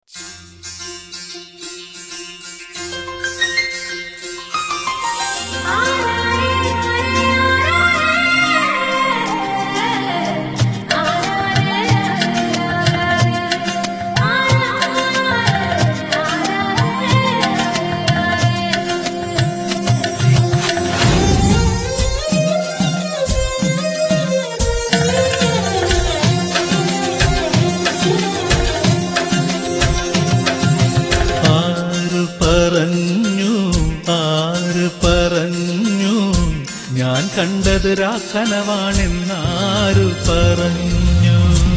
ആര് പറഞ്ഞു ആര് പറഞ്ഞു ഞാൻ കണ്ടത് രാക്കനവാണെന്നാര് പറഞ്ഞു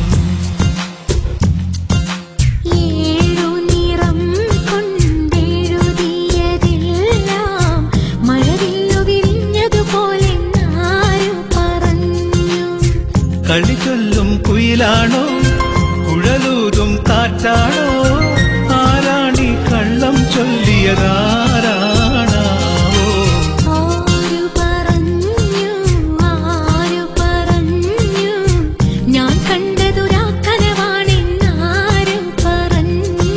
ഏഴു നിറം കൊണ്ടെഴുതിയതെല്ലാം മഴവില്ലു വിരിഞ്ഞതുപോലെ ആരു പറഞ്ഞു കളി ചൊല്ലും കുയിലാണോ കുഴലൂതും കാറ്റാണോ ആരാണി കള്ളം ചൊല്ലിയതാരാണാവോ ആരു പറഞ്ഞു ആരു പറഞ്ഞു ഞാൻ കണ്ടതു രാക്കനവാണെന്നാരു പറഞ്ഞു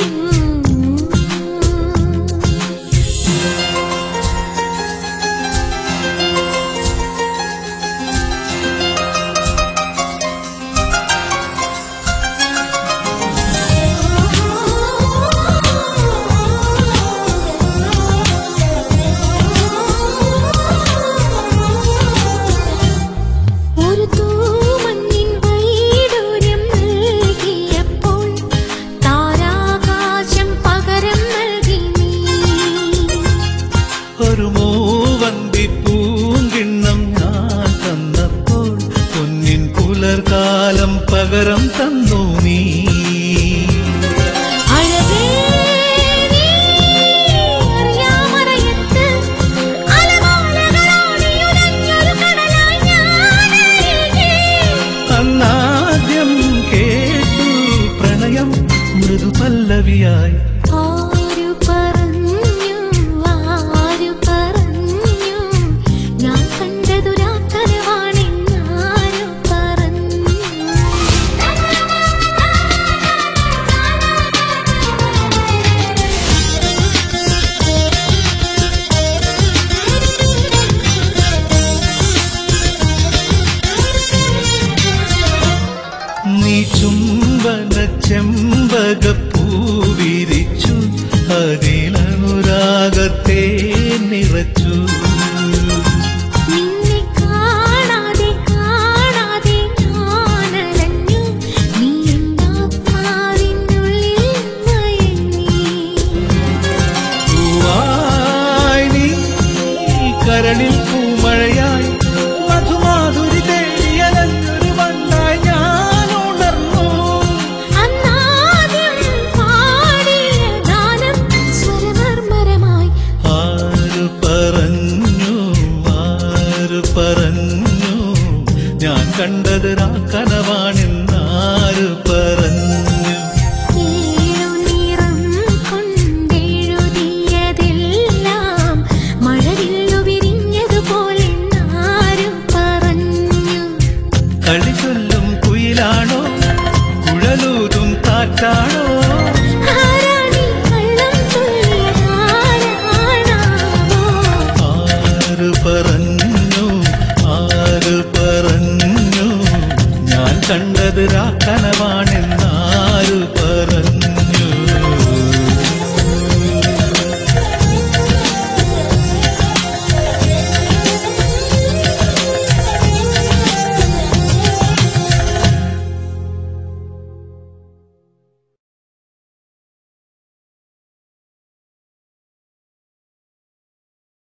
ഒരു തൂമഞ്ഞിൻ വൈഡൂര്യം നൽകിയപ്പോൾ താരാകാശം പകരം നൽകി നീ ഒരു മൂവന്തി പൂങ്കിണ്ണം ഞാൻ തന്നപ്പോൾ പൊന്നിൻ പുലർകാലം പകരം തന്നു നീ അഴകേ നീ അറിയാമറയത്ത് അലമാലകളോടിയുലഞ്ഞൊരു കടലായി ഞാനരികെ. അന്നാദ്യം കേട്ടു പ്രണയം മൃദു പല്ലവിയായി ആരു പറഞ്ഞു ആരു പറഞ്ഞു ഞാൻ കണ്ടതു രാക്കനവാണെന്നാരു നീ ചുംബന ചെമ്പകപ്പൂവിരിച്ചു അതിലനുരാഗത്തെ നിറച്ചു